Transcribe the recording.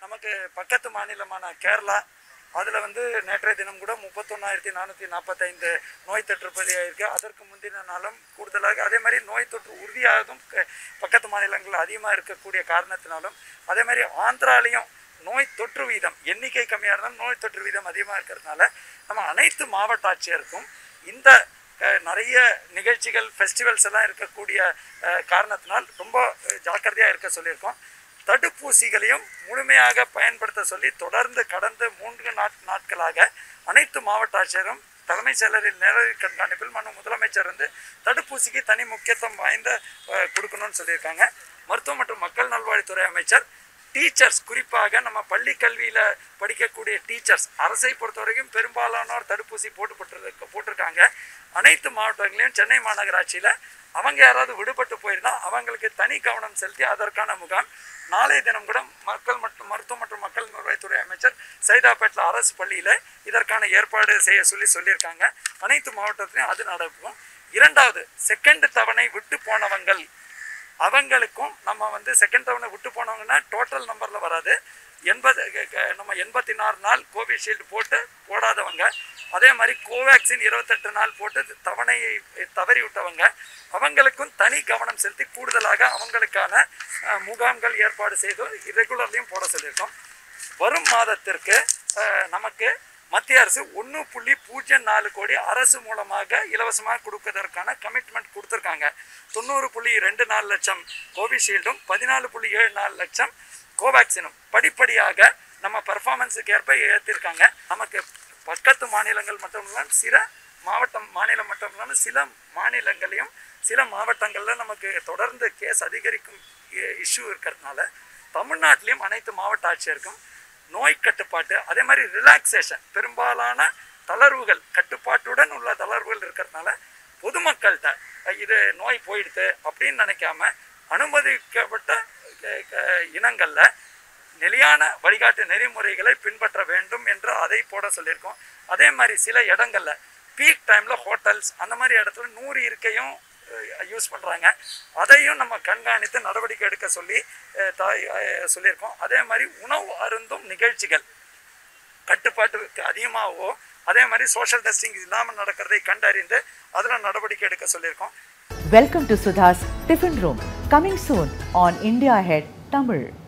நமக்கு பக்கத்து மாநிலமான கேரளா அதில் வந்து நேற்றைய தினம் கூட முப்பத்தொன்னாயிரத்தி நானூற்றி நாற்பத்தைந்து நோய் தொற்று பதிவாயிருக்கு அதற்கு முந்தின நாளும் கூடுதலாக அதே மாதிரி நோய் தொற்று உறுதியாகவும் க- பக்கத்து மாநிலங்கள் அதிகமாக இருக்கக்கூடிய காரணத்தினாலும் அதே மாதிரி ஆந்திராலையும் நோய் தொற்று வீதம் எண்ணிக்கை கம்மியாக இருந்தாலும் நோய் தொற்று வீதம் அதிகமாக இருக்கிறதுனால நம்ம அனைத்து மாவட்ட ஆட்சியருக்கும் இந்த அஹ், நிறைய நிகழ்ச்சிகள் ஃபெஸ்டிவல்ஸ் எல்லாம் இருக்கக்கூடிய அஹ், காரணத்தினால் ரொம்ப ஜாக்கிரதையாக இருக்க சொல்லியிருக்கோம் தடுப்பூசிகளையும் முழுமையாக பயன்படுத்த சொல்லி தொடர்ந்து கடந்த மூன்று நாட் நாட்களாக அனைத்து மாவட்ட ஆட்சியரும் தலைமைச் செயலரின் நேரடி கண்காணிப்பில் மனு முதலமைச்சர் வந்து தடுப்பூசிக்கு தனி முக்கியத்துவம் வாய்ந்த அஹ், கொடுக்கணும்னு சொல்லியிருக்காங்க மருத்துவ மற்றும் மக்கள் நல்வாழ்வுத்துறை அமைச்சர் டீச்சர்ஸ் குறிப்பாக நம்ம பள்ளி கல்வியில் படிக்கக்கூடிய டீச்சர்ஸ் அரசை பொறுத்த வரைக்கும் பெரும்பாலானோர் தடுப்பூசி போட்டு போட்டு போட்டிருக்காங்க அனைத்து மாவட்டங்களையும் சென்னை மாநகராட்சியில் அவங்க யாராவது விடுபட்டு போயிருந்தா அவங்களுக்கு தனி கவனம் செலுத்தி அதற்கான முகாம் நாளைய தினம் கூட மக்கள் மற்றும் மருத்துவ மற்றும் மக்கள் நல்வாழ்வுத்துறை அமைச்சர் சைதாப்பேட்டில் அரசு பள்ளியில் இதற்கான ஏற்பாடு செய்ய சொல்லி சொல்லியிருக்காங்க அனைத்து மாவட்டத்திலையும் அது நடக்கும் இரண்டாவது செகண்ட் தவணை விட்டு போனவங்கள் அவங்களுக்கும் நம்ம வந்து செகண்ட் தவணை விட்டு போனவங்கன்னா டோட்டல் நம்பரில் வராது எண்பது க- க- நம்ம எண்பத்தி நாலு நாள் கோவிஷீல்டு போட்டு போடாதவங்க அதே மாதிரி கோவேக்சின் இருபத்தெட்டு நாள் போட்டு தவணையை தவறி விட்டவங்க அவங்களுக்கும் தனி கவனம் செலுத்தி கூடுதலாக அவங்களுக்கான அஹ், முகாம்கள் ஏற்பாடு செய்து ரெகுலர்லையும் போட சொல்லியிருக்கோம் வரும் மாதத்திற்கு அஹ், நமக்கு மத்திய அரசு ஒன்று புள்ளி பூஜ்ஜியம் நாலு கோடி அரசு மூலமாக இலவசமாக கொடுப்பதற்கான கமிட்மெண்ட் கொடுத்துருக்காங்க தொண்ணூறு புள்ளி ரெண்டு நாலு லட்சம் கோவிஷீல்டும் பதினாலு புள்ளி ஏழு நாலு லட்சம் கோவேக்சினும் படிப்படியாக நம்ம பெர்ஃபார்மன்ஸுக்கு ஏற்ப ஏற்றிருக்காங்க நமக்கு பக்கத்து மாநிலங்கள் மட்டும் இல்லாமல் சில மாவட்டம் மாநிலம் மட்டும் இல்லாமல் சில மாநிலங்களையும் சில மாவட்டங்களில் நமக்கு தொடர்ந்து கேஸ் அதிகரிக்கும் இஷ்யூ இருக்கிறதுனால தமிழ்நாட்டிலையும் அனைத்து மாவட்ட ஆட்சியருக்கும் நோய் கட்டுப்பாட்டு அதே மாதிரி ரிலாக்ஸேஷன் பெரும்பாலான தளர்வுகள் கட்டுப்பாட்டுடன் உள்ள தளர்வுகள் இருக்கிறதுனால பொதுமக்கள்கிட்ட அஹ், இது நோய் போயிடுது அப்படின்னு நினைக்காம அனுமதிக்கப்பட்ட க- க- இனங்கள்ல நிலையான வழிகாட்டு நெறிமுறைகளை பின்பற்ற வேண்டும் என்று அதை போட சொல்லியிருக்கோம் அதே மாதிரி சில இடங்கள்ல பீக் டைம்ல ஹோட்டல்ஸ் அந்த மாதிரி இடத்துல நூறு இருக்கையும் யூஸ் பண்றாங்க அதையும் நம்ம கண்காணித்து நடவடிக்கை எடுக்க சொல்லி அஹ், தாய் அஹ், சொல்லியிருக்கோம் அதே மாதிரி உணவு அருந்தும் நிகழ்ச்சிகள் கட்டுப்பாட்டுக்கு அதிகமாகவோ அதே மாதிரி சோஷியல் டெஸ்டிங் இல்லாமல் நடக்கிறதை கண்டறிந்து அதில் நடவடிக்கை எடுக்க சொல்லியிருக்கோம் Welcome to Sudha's Tiffin Room, coming soon on India Ahead Tamil.